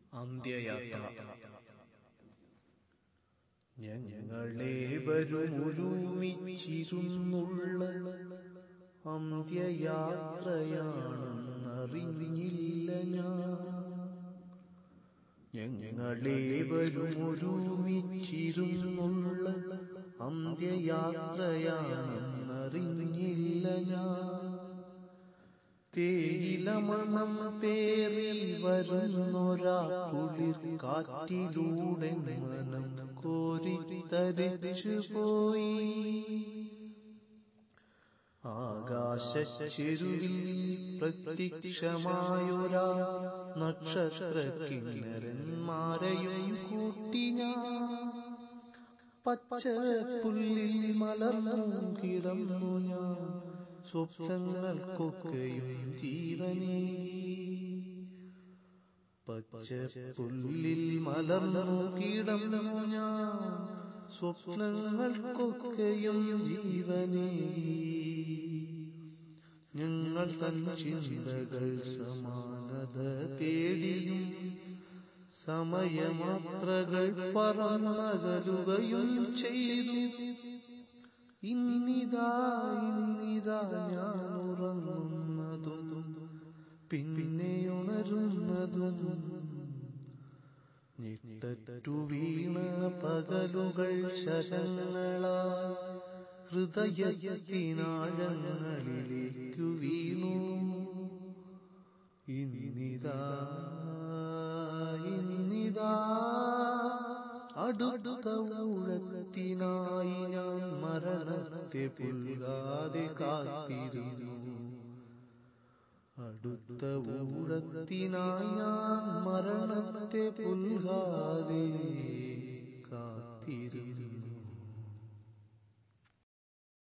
അന്ത്യയാത്ര ഞങ്ങളെ വരുമൊരുമിച്ചിരുന്നുള്ള അന്ത്യയാത്രയാണെന്നറിഞ്ഞില്ല ഞാൻ ഞങ്ങളെ വരുമൊരുമിച്ചിരുന്നുള്ള അന്ത്യയാത്രയാണെന്നറിഞ്ഞില്ല ഞാൻ തേയിലമണം പേറി വരുന്നൊരാ കുളിർ കാറ്റിലൂടെ മനം കോരിത്തരിച്ചു പോയി ആകാശച്ചെരുവിൽ പ്രത്യക്ഷമായൊരാ നക്ഷത്ര കിന്നരന്മാരെയും കൂട്ടി ഞാൻ പച്ച പുല്ലിൽ മലർന്നു കിടന്നു ഞാൻ സ്വപ്നങ്ങൾക്കൊക്കെയും ജീവനേ പച്ച പുല്ലിൽ മലർന്നു കിടന്നു ഞാൻ സ്വപ്നങ്ങൾക്കൊക്കെയും ജീവനേ ഞങ്ങൾ തൻ ചിന്തകൾ സമാനത തേടിയും സമയമാത്രകൾ പറന്നകലുകയും ചെയ്തു ഇന്നിതാ ഇന്നിതാ ഞാൻ ഉറങ്ങുന്നതും പിന്നെ ഉണരുന്നതും ഞെട്ടറ്റു വീണ പകലുകൾ ശരങ്ങളാ ഹൃദയത്തിനാഴങ്ങളിലേക്കു വീണു ഇന്നിതാ ഇന്നിതാ അടുത്ത ഊഴത്തിനായി ഞാൻ മരണത്തെ പുൽകാതെ കാത്തിരുന്നു അടുത്ത ഊഴത്തിനായി ഞാൻ മരണത്തെ പുൽകാതെ